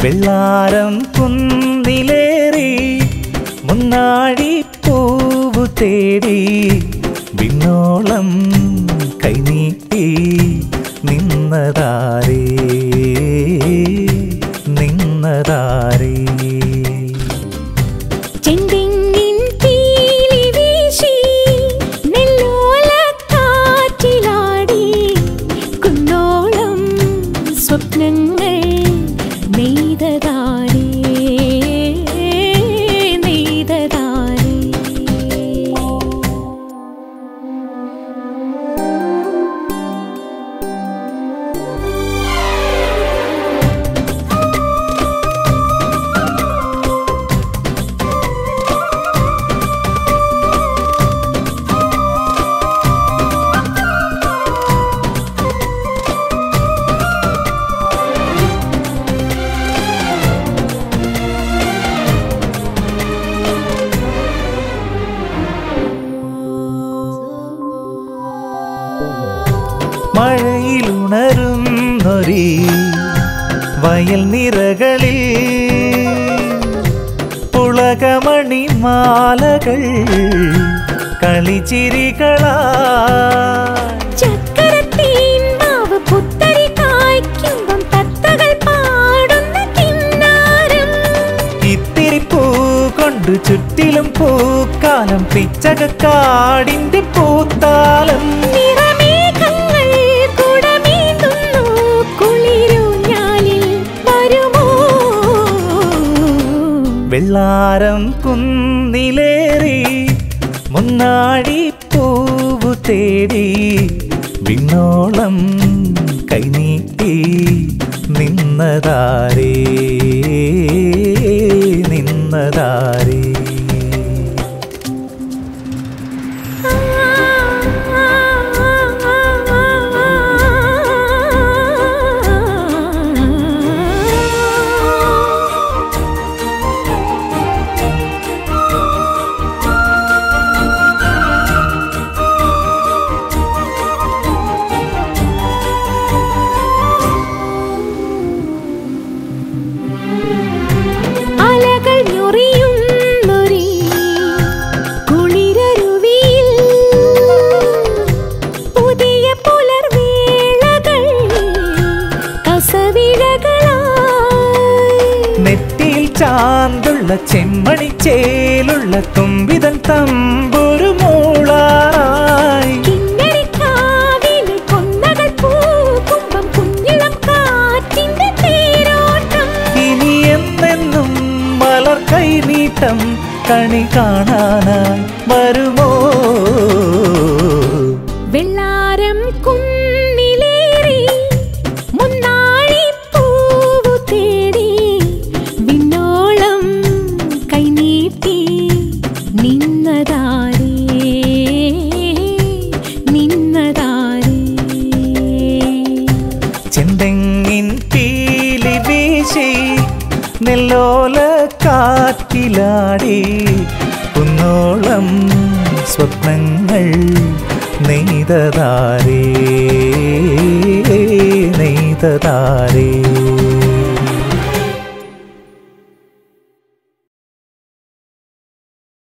വെള്ളാരം കുന്നിലേറി മുന്നാഴി പൂവു തേടി വിണ്ണോളം കൈനീട്ടി നിന്നതാരേ നിന്നതാരേ ചെണ്ടിങ്ങിൻ പീലി വീശി നെല്ലോലക്കാറ്റിലാടി കുന്നോളം സ്വപ്നങ്ങൾ നെയ്തതാരേ നെയ്തതാരേ മഴയിലുണരുന്നൊരീ വയൽ നിറകളിൽ പുളകമണി മാലകൾ കളിച്ചിരികളാ ചക്കരത്തീൻ മാവ് പുത്തരി കായ്ക്കുമ്പം തത്തകൾ പാടുന്ന കിന്നാരം ഇത്തിരി പൂ കൊണ്ട് ചുറ്റിലും പൂക്കാലം പിച്ചകക്കാടിന്റെ പൂത്താലം നിറമേഘങ്ങൾ കുടമേന്തുന്നു കുളിരൂഞ്ഞാലിൽ വരുമോ വെള്ളാരം കുന്നിലേറി മുന്നാഴി പൂവു തേടി വിണ്ണോളം കൈനീട്ടി നിന്നതാരേ നിന്നതാരേ അലകൾ ഞൊറിയുന്നൊരീ കുളിരരുവിയിൽ പുതിയ പുലർവേളകൾ കസവിഴകളായി നെറ്റിയിൽ ചാന്തുള്ള ചെമ്മണി ചേലുള്ള തുമ്പിതൻ തമ്പൊരു മൂളായി കിന്നരിക്കാവിലെ കൊന്നകൾ പൂക്കുമ്പം കുഞ്ഞിളം കാറ്റിന്റെ തേരോട്ടം ഇനി എന്നെന്നും മലർ കൈനീട്ടം കണി കാണാനായി വരുമോ വെള്ളാരം കുന്നിലേറി മുന്നാഴി പൂവു തേടി വിണ്ണോളം കൈനീട്ടി നിന്നതാരേ നിന്നതാരേ ചെന്തെങ്ങിൻ പീലി വീശി നെല്ലോല കാറ്റിലാടി കുന്നോളം സ്വപ്നങ്ങൾ നെയ്തതാരേ നെയ്തതാരേ